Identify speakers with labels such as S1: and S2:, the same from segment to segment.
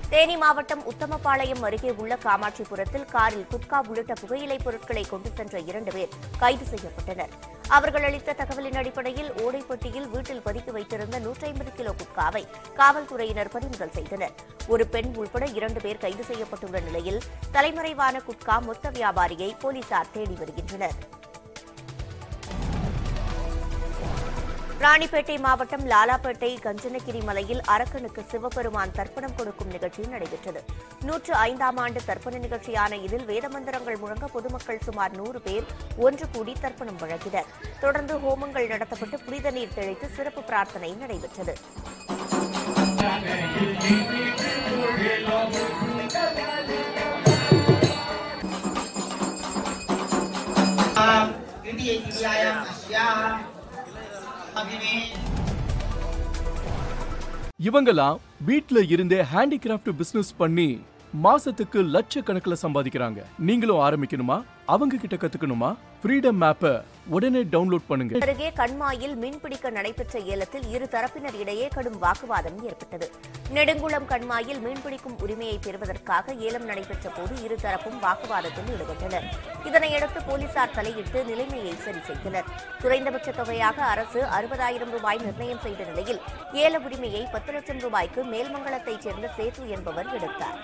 S1: தேனி மாவட்டம் உத்தமபாளையம் அருகே உள்ள காமாட்சிபுரத்தில் காரில் குட்கா உள்ளிட்ட புகையிலைப் பொருட்களை கொண்டு சென்ற இரண்டு பேர் கைது செய்யப்பட்டனர் அவர்கள் அளித்த தகவலின் அடிப்படையில் ஓடைப்பட்டியில் வீட்டில் பதுக்கி வைத்திருந்த 150 கிலோ குட்காவை காவல்துறையினர் பறிமுதல் செய்தனர் ஒரு பெண் உள்பட இரண்டு பேர் கைது செய்யப்பட்டுள்ள நிலையில் தலைமறைவான குட்கா மொத்த வியாபாரியை போலீசார் தேடி வருகின்றனர் ராணிப்பேட்டை மாவட்டம் லாலாப்பேட்டை கஞ்சனகிரி மலையில் அரக்கனுக்கு சிவபெருமான் தர்ப்பணம் கொடுக்கும் நிகழ்ச்சி நடைபெற்றது நூற்று ஐந்தாம் ஆண்டு தர்ப்பண நிகழ்ச்சியான இதில் வேதமந்திரங்கள் முழங்க பொதுமக்கள் சுமார் நூறு பேர் ஒன்று கூடி தர்ப்பணம் வழங்கினர் தொடர்ந்து ஹோமங்கள் நடத்தப்பட்டு புனித நீர் தெளித்து சிறப்பு பிரார்த்தனை நடைபெற்றது
S2: द्वितीय क्रियायाम् अस्याः अभिमे
S3: இவங்கெல்லாம் வீட்ல இருந்தே ஹேண்டிகிராஃப்ட் பிசினஸ் பண்ணி மாசத்துக்கு லட்சக்கணக்கில் சம்பாதிக்கிறாங்க நீங்களும் ஆரம்பிக்கணுமா அவங்க கிட்ட கத்துக்கணுமா ஃப்ரீடம் மேப்பை உடனே டவுன்லோட் பண்ணுங்க
S1: அருகே கண்மாயில் மீன்பிடிக்க நடைபெற்ற ஏலத்தில் இரு தரப்பினர் இடையே கடும் வாக்குவாதம் ஏற்பட்டது நெடுங்குளம் கண்மாயில் மீன்பிடிக்கும் உரிமையை பெறுவதற்காக ஏலம் நடைபெற்ற போது இரு தரப்பும் வாக்குவாதத்தில் ஈடுபட்டனர் இதனையடுத்து போலீசார் தலையிட்டு நிலைமையை சரி செய்தனர் குறைந்தபட்ச தொகையாக அரசு அறுபதாயிரம் ரூபாய் நிர்ணயம் செய்த நிலையில் ஏல உரிமையை பத்து லட்சம் ரூபாய்க்கு மேல்மங்கலத்தைச் சேர்ந்த சேது என்பவர் எடுத்தார்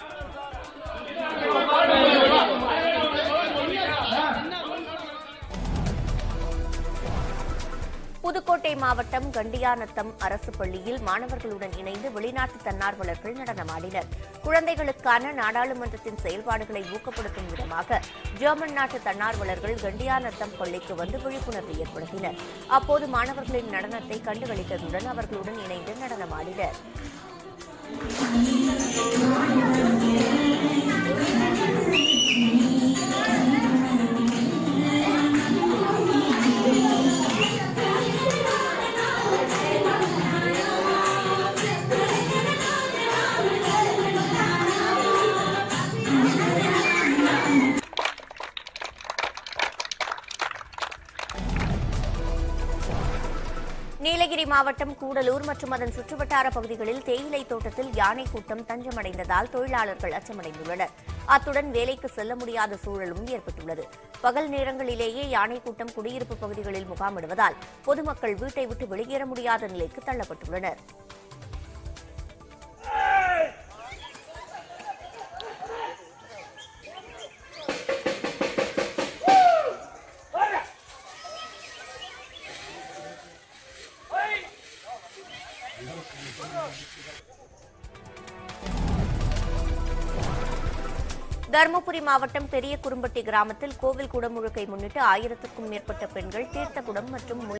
S1: புதுக்கோட்டை மாவட்டம் கண்டியானத்தம் அரசு பள்ளியில் மாணவர்களுடன் இணைந்து வெளிநாட்டு தன்னார்வலர்கள் நடனமாடினர் குழந்தைகளுக்கான நாடாளுமன்றத்தின் செயல்பாடுகளை ஊக்கப்படுத்தும் விதமாக ஜெர்மன் நாட்டு தன்னார்வலர்கள் கண்டியானத்தம் பள்ளிக்கு வந்து விழிப்புணர்வு ஏற்படுத்தினர் அப்போது மாணவர்களின் நடனத்தை கண்டுகளித்ததுடன் அவர்களுடன் இணைந்து நடனமாடினர் நீலகிரி மாவட்டம் கூடலூர் மற்றும் அதன் சுற்றுவட்டார பகுதிகளில் தேயிலை தோட்டத்தில் யானை கூட்டம் தஞ்சமடைந்ததால் தொழிலாளர்கள் அச்சமடைந்துள்ளனர் அத்துடன் வேலைக்கு செல்ல முடியாத சூழலும் ஏற்பட்டுள்ளது பகல் நேரங்களிலேயே யானை கூட்டம் குடியிருப்பு பகுதிகளில் முகாமிடுவதால் பொதுமக்கள் வீட்டை விட்டு வெளியேற முடியாத நிலைக்கு தள்ளப்பட்டுள்ளனர் தருமபுரி மாவட்டம் பெரிய குறும்பட்டி கிராமத்தில் கோவில் குடமுழுக்கை முன்னிட்டு ஆயிரத்துக்கும் மேற்பட்ட பெண்கள் தீர்த்த குடம் மற்றும்